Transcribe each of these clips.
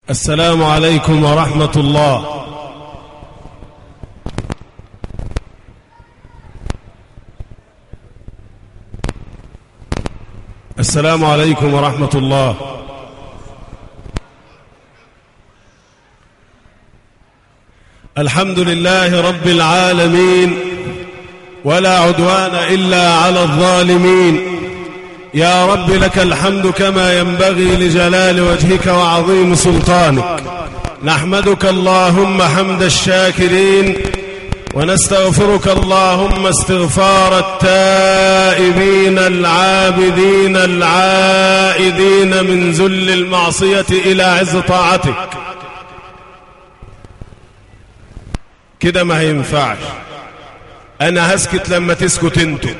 السلام عليكم ورحمة الله السلام عليكم ورحمة الله الحمد لله رب العالمين ولا عدوان إلا على الظالمين يا رب لك الحمد كما ينبغي لجلال وجهك وعظيم سلطانك نحمدك اللهم حمد الشاكرين ونستغفرك اللهم استغفار التائبين العابدين العائدين من ذل المعصية إلى عز طاعتك كده ما هينفعش أنا هسكت لما تسكت انتوا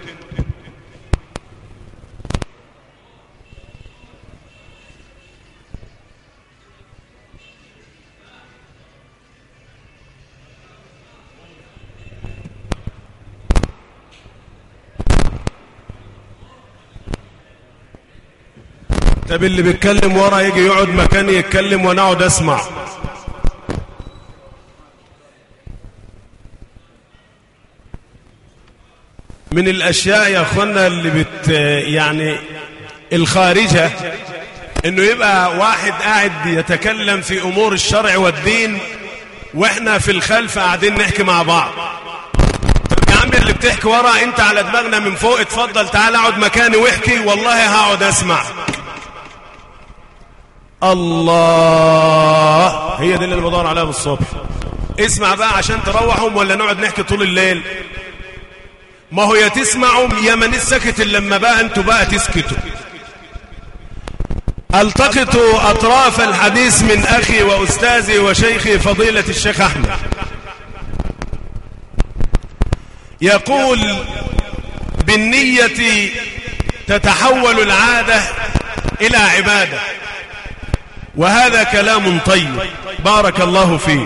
طب اللي بيتكلم ورا يجي يقعد مكاني يتكلم وانا اقعد اسمع من الاشياء يا اخوانا اللي بت يعني الخارجه انه يبقى واحد قاعد يتكلم في امور الشرع والدين واحنا في الخلف قاعدين نحكي مع بعض طب يا عم اللي بتحكي ورا انت على دماغنا من فوق اتفضل تعال اقعد مكاني واحكي والله هقعد اسمع الله هي دي اللي انا بدور عليها بالصبح اسمع بقى عشان تروحهم ولا نقعد نحكي طول الليل ما هو يا تسمعهم يا من سكت لما بقى انتوا بقى تسكتوا التقط اطراف الحديث من اخي واستاذي وشيخي فضيله الشيخ احمد يقول بالنيه تتحول العاده الى عباده وهذا كلام طيب بارك الله فيه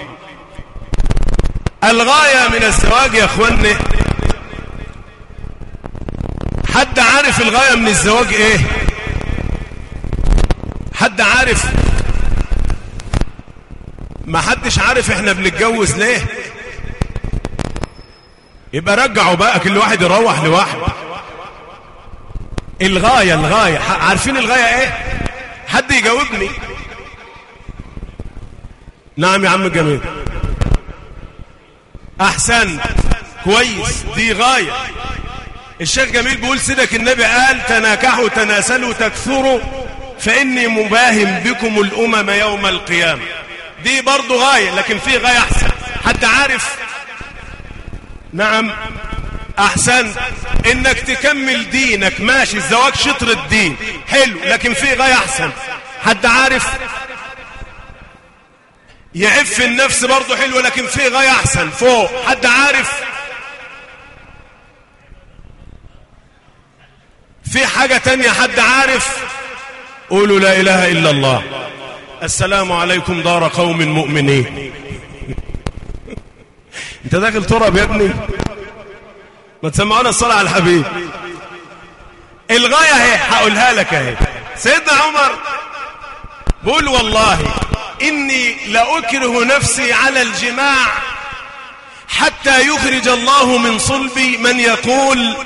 الغاية من الزواج يا اخواني حد عارف الغاية من الزواج ايه حد عارف ما حدش عارف احنا بنتجوز ليه يبقى رجعوا بقى كل واحد يروح لوحده الغاية الغاية عارفين الغاية ايه حد يجاوبني نعم يا عم جميل احسن كويس دي غاية الشيخ جميل بيقول سيدك النبي قال تناكحوا تناسلوا تكثروا فإني مباهم بكم الأمم يوم القيامة دي برضو غاية لكن في غاية أحسن حد عارف نعم أحسن إنك تكمل دينك ماشي الزواج شطر الدين حلو لكن في غاية أحسن حد عارف يعف النفس برضه حلو لكن في غاية أحسن فوق حد عارف في حاجة تانية حد عارف قولوا لا إله إلا الله السلام عليكم دار قوم مؤمنين انت داخل تراب يا ابني ما تسمعونا الصلاة على الحبيب الغاية اهي هقولها لك اهي سيدنا عمر بقول والله إني لأكره نفسي على الجماع حتى يخرج الله من صلبي من يقول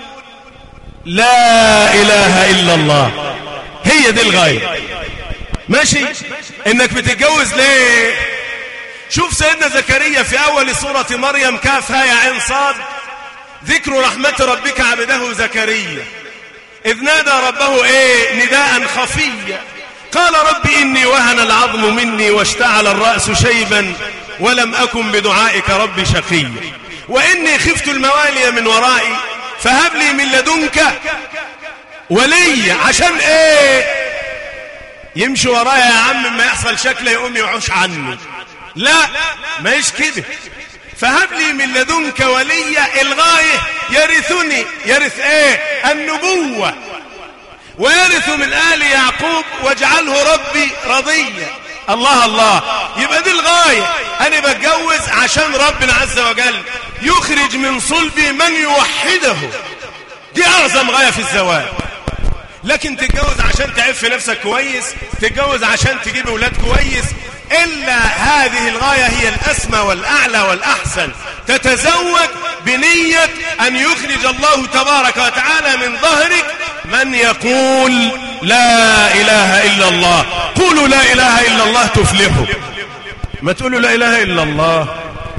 لا إله إلا الله هي دي الغاية ماشي إنك بتتجوز ليه شوف سيدنا زكريا في أول سورة مريم كاف هاي عين صاد ذكر رحمة ربك عبده زكريا إذ نادى ربه إيه نداء خفيا قال رب إني وهن العظم مني واشتعل الرأس شيبا ولم أكن بدعائك رب شقيا وإني خفت الموالي من ورائي فهب لي من لدنك ولي عشان ايه يمشي ورايا يا عم ما يحصل شكله يقوم يعوش عني لا ما يش كده فهب لي من لدنك ولي الغاية يرثني يرث ايه النبوة ويرث من آل يعقوب واجعله ربي رضيا الله الله يبقى دي الغاية أنا بتجوز عشان ربنا عز وجل يخرج من صلبي من يوحده دي أعظم غاية في الزواج لكن تتجوز عشان تعف نفسك كويس تتجوز عشان تجيب اولاد كويس الا هذه الغايه هي الاسمى والاعلى والاحسن تتزوج بنيه ان يخرج الله تبارك وتعالى من ظهرك من يقول لا اله الا الله قولوا لا اله الا الله تفلحوا ما تقولوا لا اله الا الله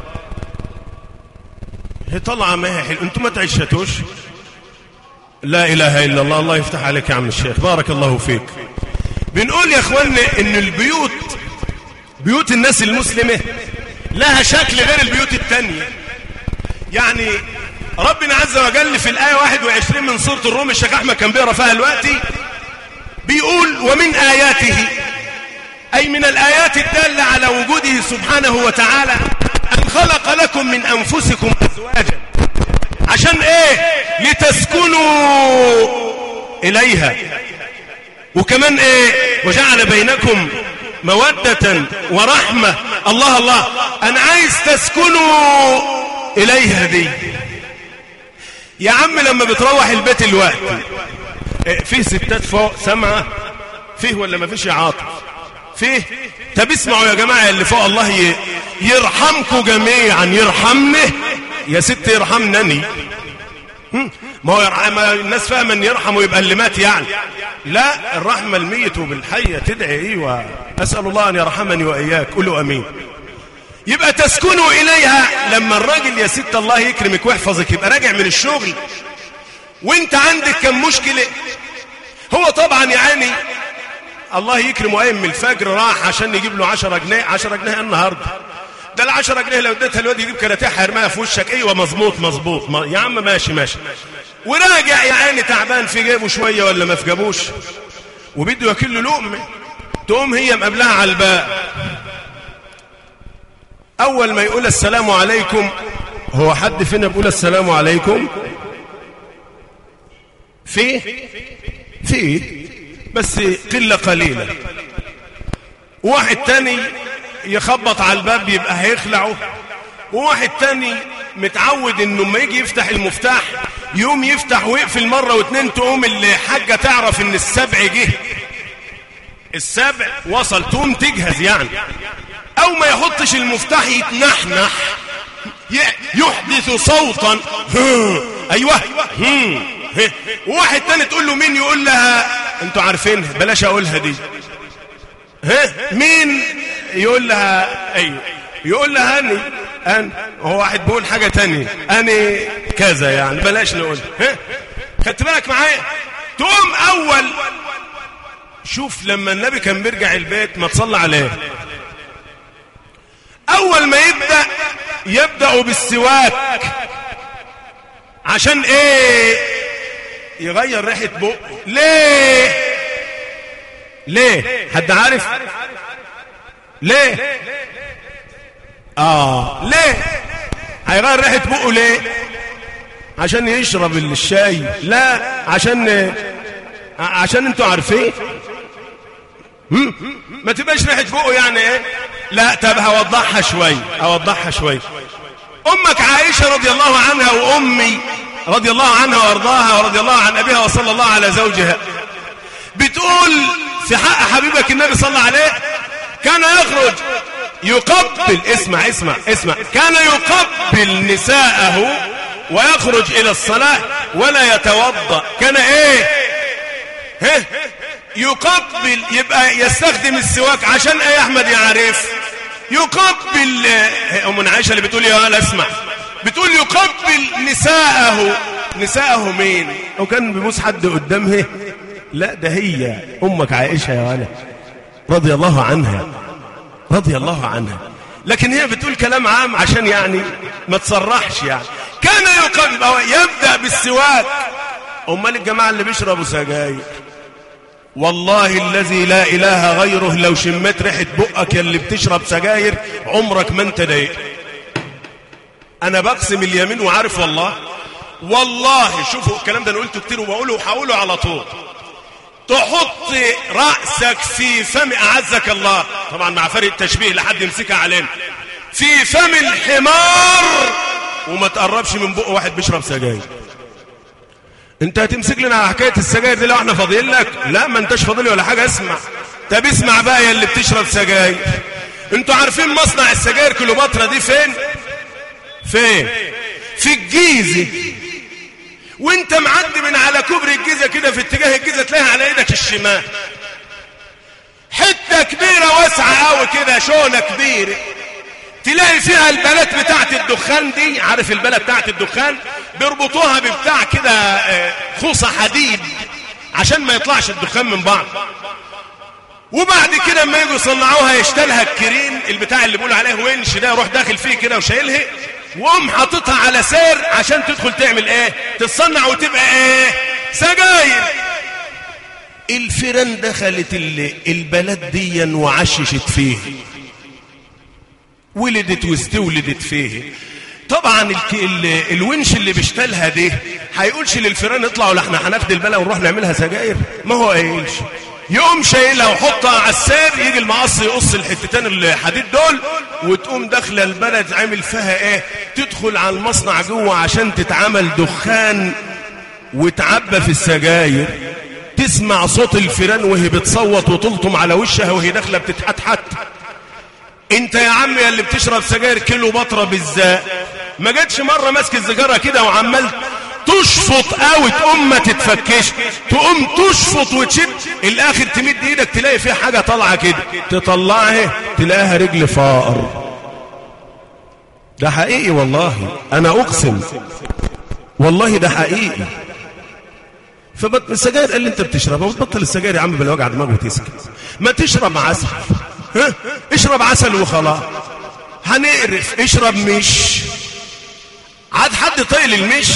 هي طالعه ما هي حلو انتم ما تعيشتوش لا اله الا الله الله يفتح عليك يا عم الشيخ بارك الله فيك بنقول يا اخواننا ان البيوت بيوت الناس المسلمه لها شكل غير البيوت التانية يعني ربنا عز وجل في الآية 21 من سورة الروم الشيخ أحمد كان بيقرا فيها دلوقتي بيقول ومن آياته أي من الآيات الدالة على وجوده سبحانه وتعالى أن خلق لكم من أنفسكم أزواجا عشان إيه لتسكنوا إليها وكمان إيه وجعل بينكم مودة ورحمة الله الله أنا عايز تسكنوا إليها دي يا عم لما بتروح البيت الوقت إيه فيه ستات فوق سمعة فيه ولا ما فيش عاطف فيه طب اسمعوا يا جماعة اللي فوق الله يرحمكم جميعا يرحمني يا ست يرحمنني ما هو يرحم الناس فاهمه ان يرحم ويبقى اللي مات يعني لا الرحمه الميت وبالحيه تدعي ايوه اسال الله ان يرحمني واياك قولوا امين يبقى تسكنوا اليها لما الراجل يا ست الله يكرمك ويحفظك يبقى راجع من الشغل وانت عندك كم مشكله هو طبعا يعني الله يكرمه قايم من الفجر راح عشان يجيب له 10 جنيه 10 جنيه النهارده ده ال 10 جنيه لو اديتها الواد يجيب كراتيه هيرميها في وشك ايوه مظبوط مظبوط ما يا عم ماشي ماشي وراجع يا عيني تعبان في جيبه شويه ولا ما في جابوش وبده ياكل له لقمه تقوم هي مقابلها على الباب اول ما يقول السلام عليكم هو حد فينا بيقول السلام عليكم في في بس قله قليله واحد تاني يخبط على الباب يبقى هيخلعه وواحد تاني متعود انه لما يجي يفتح المفتاح يوم يفتح ويقفل مره واتنين تقوم الحاجه تعرف ان السبع جه السبع وصل تقوم تجهز يعني او ما يحطش المفتاح يتنحنح يحدث صوتا ايوه وواحد تاني تقول له مين يقول لها انتوا عارفينها بلاش اقولها دي ها مين يقول لها ايوه يقول لها اني ان هو واحد بيقول حاجه تانية اني كذا يعني بلاش نقول ها خدت بالك معايا تقوم اول شوف لما النبي كان بيرجع البيت ما تصلى عليه اول ما يبدا يبدا بالسواك عشان ايه يغير ريحه بقه ليه ليه حد عارف ليه اه ليه هيغير ريحه بقه ليه عشان يشرب الشاي لا عشان عشان انتوا عارفين ما تبقاش ريحه بقه يعني ايه لا طب هوضحها شوي اوضحها شوي امك عائشه رضي الله عنها وامي رضي الله عنها وارضاها ورضي الله عن ابيها وصلى الله على زوجها بتقول في حق حبيبك النبي صلى الله عليه كان يخرج يقبل اسمع اسمع اسمع كان يقبل نساءه ويخرج الى الصلاة ولا يتوضأ كان ايه ها يقبل يبقى يستخدم السواك عشان ايه يا احمد يا عارف يقبل ام عائشة اللي بتقول يا لا اسمع بتقول يقبل نساءه نساءه مين وكان بيبوس حد قدامها لا ده هي امك عائشة يا ولد رضي الله عنها رضي الله عنها لكن هي بتقول كلام عام عشان يعني ما تصرحش يعني كان يقبل يبدأ بالسواك امال الجماعة اللي بيشربوا سجاير والله الذي لا إله غيره لو شميت ريحة بقك اللي بتشرب سجاير عمرك ما انت ضايق أنا بقسم اليمين وعارف والله والله شوفوا الكلام ده أنا قلته كتير وبقوله وهقوله على طول تحط رأسك في فم أعزك الله طبعا مع فرق التشبيه لحد يمسكها علينا في فم الحمار وما تقربش من بق واحد بيشرب سجاير انت هتمسك لنا على حكايه السجاير دي لو احنا فاضيين لك لا ما انتش فاضي ولا حاجه اسمع طب اسمع بقى يا اللي بتشرب سجاير انتوا عارفين مصنع السجاير كليوباترا دي فين فين في الجيزه وانت معدي من على كوبري الجيزه كده في اتجاه الجيزه تلاقيها على ايدك الشمال حته كبيره واسعه قوي كده شونه كبيره تلاقي فيها البلات بتاعت الدخان دي عارف البلة بتاعت الدخان بيربطوها ببتاع كده آه، خوصة حديد عشان ما يطلعش الدخان من بعض وبعد كده اما يجوا يصنعوها يشتلها الكريم البتاع اللي بيقولوا عليه ونش ده يروح داخل فيه كده وشايلها وقوم حاططها على سير عشان تدخل تعمل ايه تتصنع وتبقى ايه سجاير الفيران دخلت ال- البلد دي وعششت فيه ولدت واستولدت فيه طبعا الك... ال... الونش اللي بيشتلها دي هيقولش للفيران اطلعوا لا احنا هناخد البلا ونروح نعملها سجاير ما هو قايلش يقوم شايلها وحطها على السير يجي المقص يقص الحتتين الحديد دول وتقوم داخله البلد عامل فيها ايه تدخل على المصنع جوه عشان تتعمل دخان وتعبى في السجاير تسمع صوت الفيران وهي بتصوت وتلطم على وشها وهي داخله بتتحتحت انت يا عم يا اللي بتشرب سجاير كيلو بطره بالذات ما جاتش مره ماسك السيجاره كده وعمال تشفط قوي تقوم ما تتفكش تقوم تشفط وتشد الاخر تمد ايدك تلاقي فيها حاجه طالعه كده تطلعها تلاقيها رجل فقر ده حقيقي والله انا اقسم والله ده حقيقي فبط السجاير قال لي انت بتشربها وتبطل السجاير يا عم بالوجع دماغ وتسكت ما تشرب عسل ها اشرب عسل وخلاص هنقرف اشرب مش عاد حد طيل المش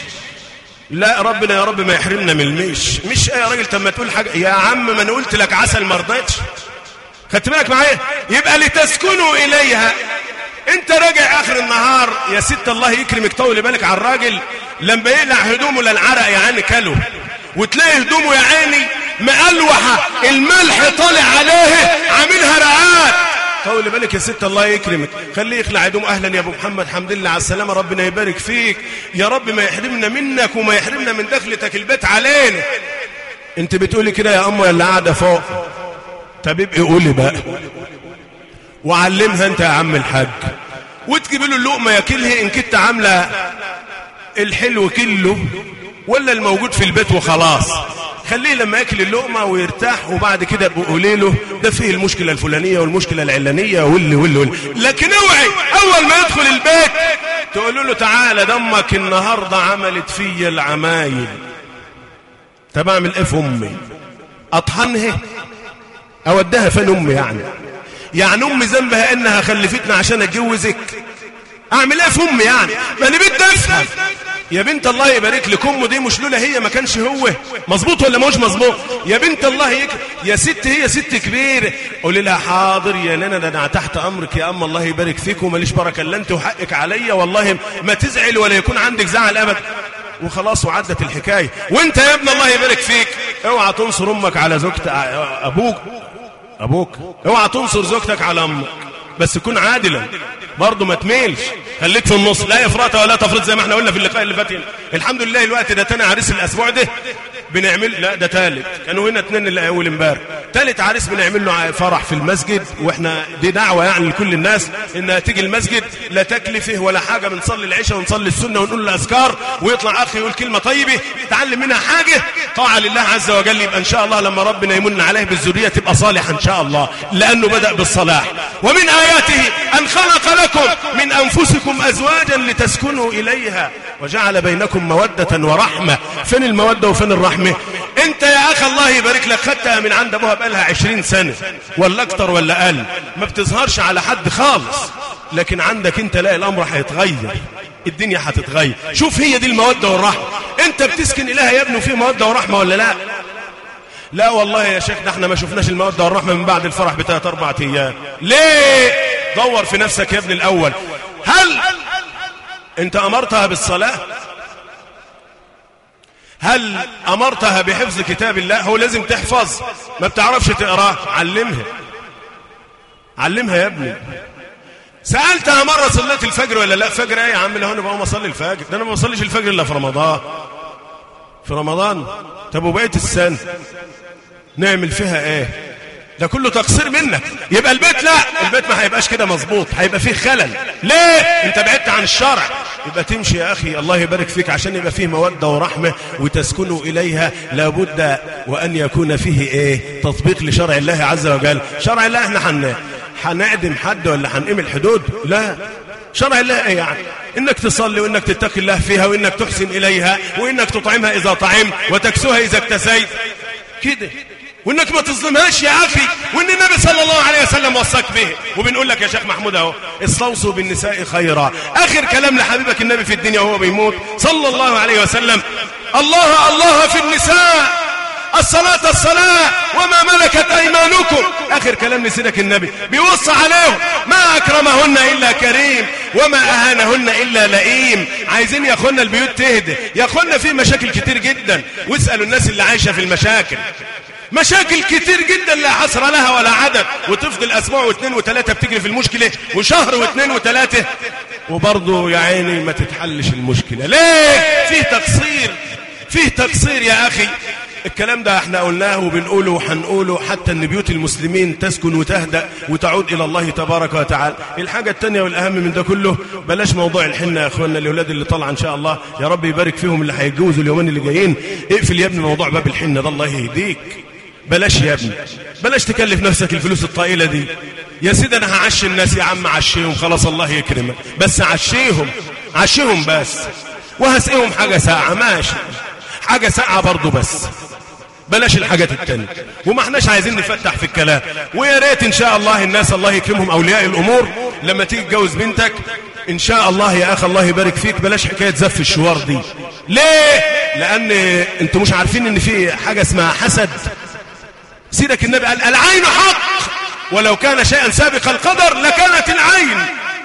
لا ربنا يا رب ما يحرمنا من المش مش ايه يا راجل طب ما تقول حاجه يا عم ما انا قلت لك عسل ما رضيتش خدت بالك معايا يبقى لتسكنوا اليها انت راجع اخر النهار يا ست الله يكرمك طول بالك على الراجل لما يقلع هدومه للعرق يا عيني كله وتلاقي هدومه يا عيني مقلوحه الملح طالع عليه عاملها رقات طول بالك يا ست الله يكرمك خليه يخلع هدوم اهلا يا ابو محمد حمد لله على السلامه ربنا يبارك فيك يا رب ما يحرمنا منك وما يحرمنا من دخلتك البيت علينا انت بتقولي كده يا امه يا اللي قاعده فوق طب ابقي قولي بقى وعلمها انت يا عم الحاج وتجيب له اللقمه ياكلها ان كنت عامله الحلو كله ولا الموجود في البيت وخلاص خليه لما ياكل اللقمه ويرتاح وبعد كده قولي له ده فيه المشكله الفلانيه والمشكله العلانيه واللي واللي واللي لكن اوعي اول ما يدخل البيت تقول له تعالى دمك النهارده عملت فيا العمايل طب اعمل ايه في امي اطحنها اوديها فين امي يعني يعني امي ذنبها انها خلفتنا عشان اتجوزك اعمل ايه في امي يعني ما انا بدي افهم يا بنت الله يبارك لك امه دي مش لولا هي ما كانش هو مظبوط ولا مش مظبوط يا بنت الله يك... يا ست هي ست كبيره قولي لها حاضر يا لنا ده انا تحت امرك يا ام الله يبارك فيك وماليش بركه الا انت وحقك عليا والله ما تزعل ولا يكون عندك زعل ابدا وخلاص وعدت الحكايه وانت يا ابن الله يبارك فيك اوعى تنصر امك على زوجة ابوك ابوك اوعى تنصر زوجتك على امك بس كن عادلا برضه ما تميلش خليك في النص لا افراط ولا تفرط زي ما احنا قلنا في اللقاء اللي فات الحمد لله الوقت ده تاني عريس الاسبوع ده بنعمل لا ده ثالث كانوا هنا اثنين اللي اول امبارح ثالث عريس بنعمل له فرح في المسجد واحنا دي دعوه يعني لكل الناس انها تيجي المسجد لا تكلفه ولا حاجه بنصلي العشاء ونصلي السنه ونقول الاذكار ويطلع اخي يقول كلمه طيبه يتعلم منها حاجه طاعه لله عز وجل يبقى ان شاء الله لما ربنا يمن عليه بالذريه تبقى صالحه ان شاء الله لانه بدا بالصلاح ومن اياته ان خلق لكم من انفسكم ازواجا لتسكنوا اليها وجعل بينكم موده ورحمه فين الموده وفين الرحمه انت يا اخ الله يبارك لك خدتها من عند ابوها بقالها عشرين سنه ولا اكتر ولا اقل ما بتظهرش على حد خالص لكن عندك انت لا الامر هيتغير الدنيا هتتغير شوف هي دي الموده والرحمه انت بتسكن اليها يا ابني وفي موده ورحمه ولا لا لا والله يا شيخ ده احنا ما شفناش الموده والرحمه من بعد الفرح بثلاث اربع ايام ليه دور في نفسك يا ابني الاول هل انت امرتها بالصلاه هل امرتها بحفظ كتاب الله هو لازم تحفظ ما بتعرفش تقراه علمها علمها يا ابني سالتها مره صليت الفجر ولا لا فجر ايه يا عم لو انا بقوم اصلي الفجر ده انا ما بصليش الفجر الا في رمضان في رمضان طب وبقيه السنه نعمل فيها ايه ده كله تقصير منك يبقى البيت لا البيت ما هيبقاش كده مظبوط هيبقى فيه خلل ليه انت بعدت عن الشرع يبقى تمشي يا اخي الله يبارك فيك عشان يبقى فيه موده ورحمه وتسكنوا اليها لابد وان يكون فيه ايه تطبيق لشرع الله عز وجل شرع الله احنا حن هنعدم حد ولا هنقيم الحدود لا شرع الله ايه يعني انك تصلي وانك تتقي الله فيها وانك تحسن اليها وانك تطعمها اذا طعمت وتكسوها اذا اكتسيت كده وانك ما تظلمهاش يا اخي وان النبي صلى الله عليه وسلم وصاك به وبنقول لك يا شيخ محمود اهو استوصوا بالنساء خيرا اخر كلام لحبيبك النبي في الدنيا وهو بيموت صلى الله عليه وسلم الله الله في النساء الصلاة الصلاة وما ملكت أيمانكم آخر كلام لسيدك النبي بيوصى عليهم ما أكرمهن إلا كريم وما أهانهن إلا لئيم عايزين يا أخوانا البيوت تهدى يا أخوانا في مشاكل كتير جدا واسألوا الناس اللي عايشة في المشاكل مشاكل كتير جدا لا حصر لها ولا عدد وتفضل اسبوع واثنين وثلاثه بتجري في المشكله وشهر واثنين وثلاثه وبرضه يا عيني ما تتحلش المشكله ليه فيه تقصير فيه تقصير يا اخي الكلام ده احنا قلناه وبنقوله وهنقوله حتى ان بيوت المسلمين تسكن وتهدأ وتعود الى الله تبارك وتعالى الحاجة التانية والاهم من ده كله بلاش موضوع الحنة يا اخوانا الاولاد اللي طالعه ان شاء الله يا رب يبارك فيهم اللي هيتجوزوا اليومين اللي جايين اقفل يا ابني موضوع باب الحنة ده الله يهديك بلاش يا ابني بلاش تكلف نفسك الفلوس الطائلة دي يا سيدي انا هعشي الناس يا عم عشيهم خلاص الله يكرمك بس عشيهم عشيهم بس وهسقيهم حاجة ساعة ماشي حاجة ساعة برضو بس بلاش الحاجات التانية وما احناش عايزين نفتح في الكلام ويا ريت ان شاء الله الناس الله يكرمهم اولياء الامور لما تيجي تجوز بنتك ان شاء الله يا اخ الله يبارك فيك بلاش حكايه زف الشوار دي ليه لان انتوا مش عارفين ان في حاجه اسمها حسد سيدك النبي قال العين حق ولو كان شيئا سابق القدر لكانت العين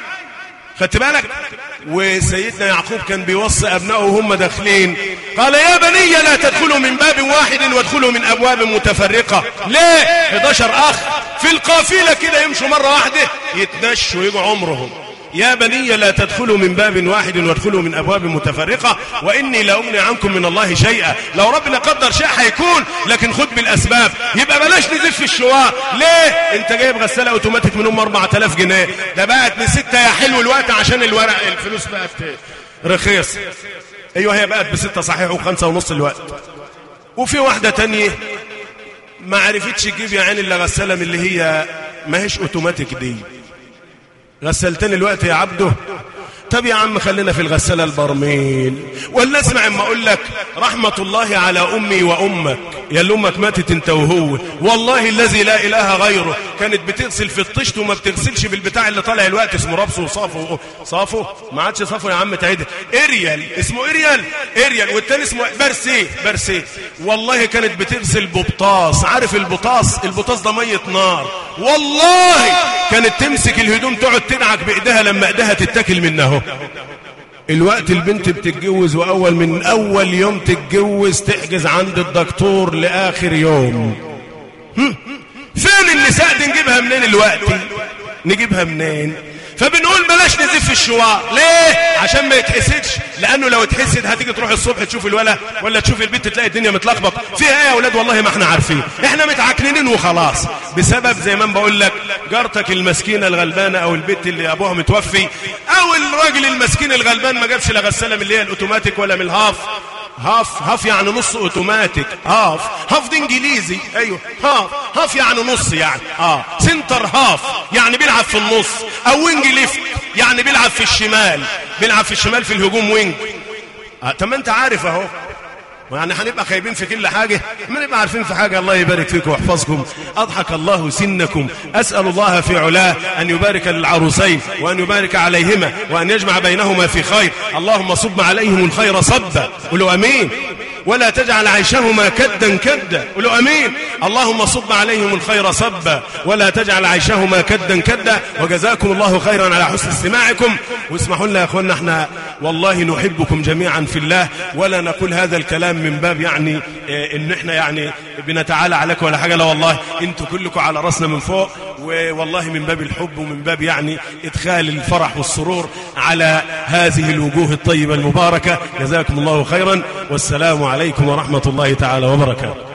خدت بالك وسيدنا يعقوب كان بيوصي أبنائه وهم داخلين قال يا بني لا تدخلوا من باب واحد وادخلوا من أبواب متفرقة ليه 11 أخ في القافلة كده يمشوا مرة واحدة يتنشوا ويجوا عمرهم يا بني لا تدخلوا من باب واحد وادخلوا من أبواب متفرقة وإني لا أغني عنكم من الله شيئا لو ربنا قدر شيء هيكون لكن خد بالأسباب يبقى بلاش نزف الشواء ليه انت جايب غسالة اوتوماتيك من ام 4000 جنيه ده بقت من ستة يا حلو الوقت عشان الورق الفلوس بقت رخيص ايوه هي بقت بستة صحيح وخمسة ونص الوقت وفي واحدة تانية ما عرفتش تجيب يا عين الا غسالة من اللي هي ما هيش اوتوماتيك دي غسلتني الوقت يا عبده طب يا عم خلينا في الغسالة البرميل ولا اسمع اما اقول لك رحمة الله على امي وامك يا اللي امك ماتت انت وهو والله الذي لا اله غيره كانت بتغسل في الطشت وما بتغسلش بالبتاع اللي طالع الوقت اسمه ربص وصافو صافو ما عادش صافو يا عم تعيد اريال اسمه اريال اريال والتاني اسمه برسي برسي والله كانت بتغسل ببطاس عارف البطاس البطاس ده ميه نار والله كانت تمسك الهدوم تقعد تدعك بايديها لما ايديها تتاكل منها الوقت البنت بتتجوز واول من اول يوم تتجوز تحجز عند الدكتور لاخر يوم هم؟ فين النساء دي نجيبها منين الوقت نجيبها منين فبنقول بلاش نزف الشواء ليه عشان ما يتحسدش لانه لو اتحسد هتيجي تروح الصبح تشوف الولا ولا تشوف البنت تلاقي الدنيا متلخبط فيها ايه يا اولاد والله ما احنا عارفين احنا متعكنين وخلاص بسبب زي ما بقول لك جارتك المسكينه الغلبانه او البنت اللي ابوها متوفي او الراجل المسكين الغلبان ما جابش لا غساله من اللي هي الاوتوماتيك ولا من الهاف هاف هاف يعني نص اوتوماتيك هاف هاف دي انجليزي ايوه هاف هاف يعني نص يعني اه سنتر هاف يعني بيلعب في النص او وينج ليفت يعني بيلعب في الشمال بيلعب في الشمال في الهجوم وينج آه طب ما انت عارف اهو يعني هنبقى خايبين في كل حاجة ما نبقى عارفين في حاجة الله يبارك فيكم ويحفظكم أضحك الله سنكم أسأل الله في علاه أن يبارك للعروسين وأن يبارك عليهما وأن يجمع بينهما في خير اللهم صب عليهم الخير صبا قولوا أمين ولا تجعل عيشهما كدا كدا قولوا أمين اللهم صب عليهم الخير صبا ولا تجعل عيشهما كدا كدا وجزاكم الله خيرا على حسن استماعكم واسمحوا لنا يا أخوانا احنا والله نحبكم جميعا في الله ولا نقول هذا الكلام من باب يعني اه ان احنا يعني بنتعالى عليكم ولا حاجة لا والله انتوا كلكم على راسنا من فوق والله من باب الحب ومن باب يعني إدخال الفرح والسرور على هذه الوجوه الطيبة المباركة جزاكم الله خيرا والسلام عليكم ورحمة الله تعالى وبركاته